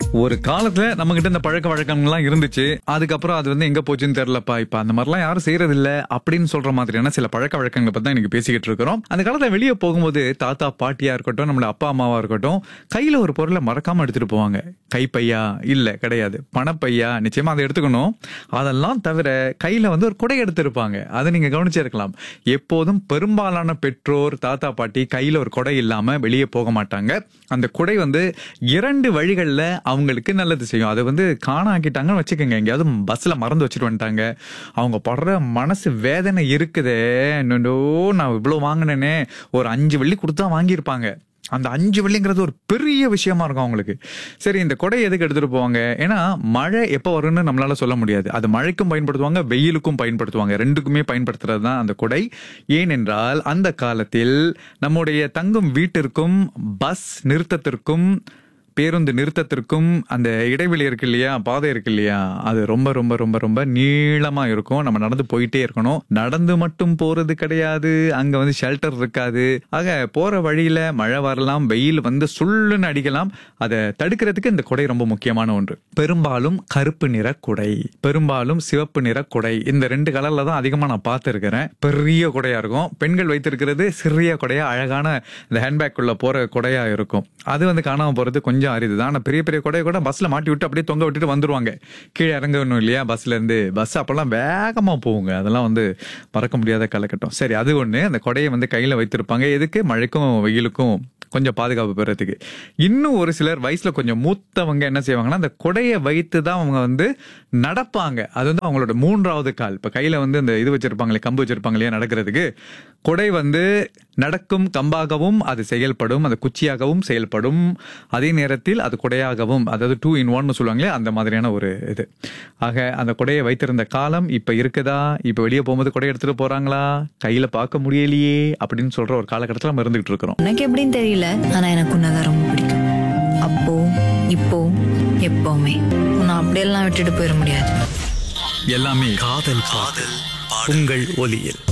ஒரு காலத்துல நம்ம கிட்ட இந்த பழக்க வழக்கங்கள்லாம் இருந்துச்சு அதுக்கப்புறம் அது வந்து எங்க போச்சுன்னு தெரியலப்பா இப்ப அந்த மாதிரிலாம் யாரும் செய்யறது இல்ல அப்படின்னு சொல்ற மாதிரியான சில பழக்க வழக்கங்களை பத்தி தான் இன்னைக்கு பேசிக்கிட்டு இருக்கிறோம் அந்த காலத்துல வெளியே போகும்போது தாத்தா பாட்டியா இருக்கட்டும் நம்மளோட அப்பா அம்மாவா இருக்கட்டும் கையில ஒரு பொருளை மறக்காம எடுத்துட்டு போவாங்க கைப்பையா இல்ல கிடையாது பணப்பையா நிச்சயமா அதை எடுத்துக்கணும் அதெல்லாம் தவிர கையில வந்து ஒரு குடை எடுத்திருப்பாங்க அதை நீங்க கவனிச்சிருக்கலாம் எப்போதும் பெரும்பாலான பெற்றோர் தாத்தா பாட்டி கையில ஒரு குடை இல்லாம வெளியே போக மாட்டாங்க அந்த குடை வந்து இரண்டு வழிகளில் அவங்களுக்கு நல்லது செய்யும் அதை வந்து காணாக்கிட்டாங்கன்னு வச்சுக்கோங்க எங்கேயாவது பஸ்ல மறந்து வச்சுட்டு வந்துட்டாங்க அவங்க படுற மனசு வேதனை இருக்குதே என்னடோ நான் இவ்வளோ வாங்கினேனே ஒரு அஞ்சு வெள்ளி கொடுத்தா வாங்கியிருப்பாங்க அந்த அஞ்சு வெள்ளிங்கிறது ஒரு பெரிய விஷயமா இருக்கும் அவங்களுக்கு சரி இந்த கொடை எதுக்கு எடுத்துட்டு போவாங்க ஏன்னா மழை எப்போ வரும்னு நம்மளால சொல்ல முடியாது அது மழைக்கும் பயன்படுத்துவாங்க வெயிலுக்கும் பயன்படுத்துவாங்க ரெண்டுக்குமே பயன்படுத்துறது தான் அந்த கொடை ஏனென்றால் அந்த காலத்தில் நம்முடைய தங்கும் வீட்டிற்கும் பஸ் நிறுத்தத்திற்கும் பேருந்து நிறுத்தத்திற்கும் அந்த இடைவெளி இருக்கு இல்லையா பாதை இருக்கு இல்லையா அது ரொம்ப ரொம்ப ரொம்ப ரொம்ப நீளமா இருக்கும் நம்ம நடந்து போயிட்டே இருக்கணும் நடந்து மட்டும் போறது கிடையாது அங்க வந்து ஷெல்டர் இருக்காது ஆக போற வழியில மழை வரலாம் வெயில் வந்து சுள்ளுன்னு அடிக்கலாம் அதை தடுக்கிறதுக்கு இந்த குடை ரொம்ப முக்கியமான ஒன்று பெரும்பாலும் கருப்பு நிற குடை பெரும்பாலும் சிவப்பு நிற குடை இந்த ரெண்டு கலர்ல தான் அதிகமா நான் பார்த்துருக்கிறேன் பெரிய குடையா இருக்கும் பெண்கள் வைத்திருக்கிறது சிறிய குடையா அழகான இந்த ஹேண்ட்பேக் உள்ள போற குடையா இருக்கும் அது வந்து காணாம போறது கொஞ்சம் அரிதுதான் ஆனா பெரிய பெரிய குடையை கூட பஸ்ல மாட்டி விட்டு அப்படியே தொங்க விட்டுட்டு வந்துருவாங்க கீழே இறங்கணும் இல்லையா பஸ்ல இருந்து பஸ் அப்பெல்லாம் வேகமா போகுங்க அதெல்லாம் வந்து மறக்க முடியாத காலகட்டம் சரி அது ஒண்ணு அந்த கொடையை வந்து கையில வைத்திருப்பாங்க எதுக்கு மழைக்கும் வெயிலுக்கும் கொஞ்சம் பாதுகாப்பு பெறத்துக்கு இன்னும் ஒரு சிலர் வயசுல கொஞ்சம் மூத்தவங்க என்ன செய்வாங்கன்னா அந்த கொடையை வைத்து தான் அவங்க வந்து நடப்பாங்க அது வந்து அவங்களோட மூன்றாவது கால் இப்ப கையில வந்து அந்த இது வச்சிருப்பாங்களே கம்பு வச்சிருப்பாங்க இல்லையா நடக்கிறதுக்கு கொடை வந்து நடக்கும் கம்பாகவும் அது செயல்படும் அது குச்சியாகவும் செயல்படும் அதே நேரத்தில் அது கொடையாகவும் அதாவது டூ இன் ஒன்னு சொல்லுவாங்களே அந்த மாதிரியான ஒரு இது ஆக அந்த கொடையை வைத்திருந்த காலம் இப்ப இருக்குதா இப்ப வெளியே போகும்போது கொடை எடுத்துட்டு போறாங்களா கையில பார்க்க முடியலையே அப்படின்னு சொல்ற ஒரு காலகட்டத்தில் நம்ம இருந்துகிட்டு இருக்கிறோம் எனக்கு எப்படின்னு தெரியல ஆனா எனக்கு உன்னதான் ரொம்ப பிடிக்கும் அப்போ இப்போ எப்பவுமே உன்னை அப்படியெல்லாம் விட்டுட்டு போயிட முடியாது எல்லாமே காதல் காதல் உங்கள் ஒலியில்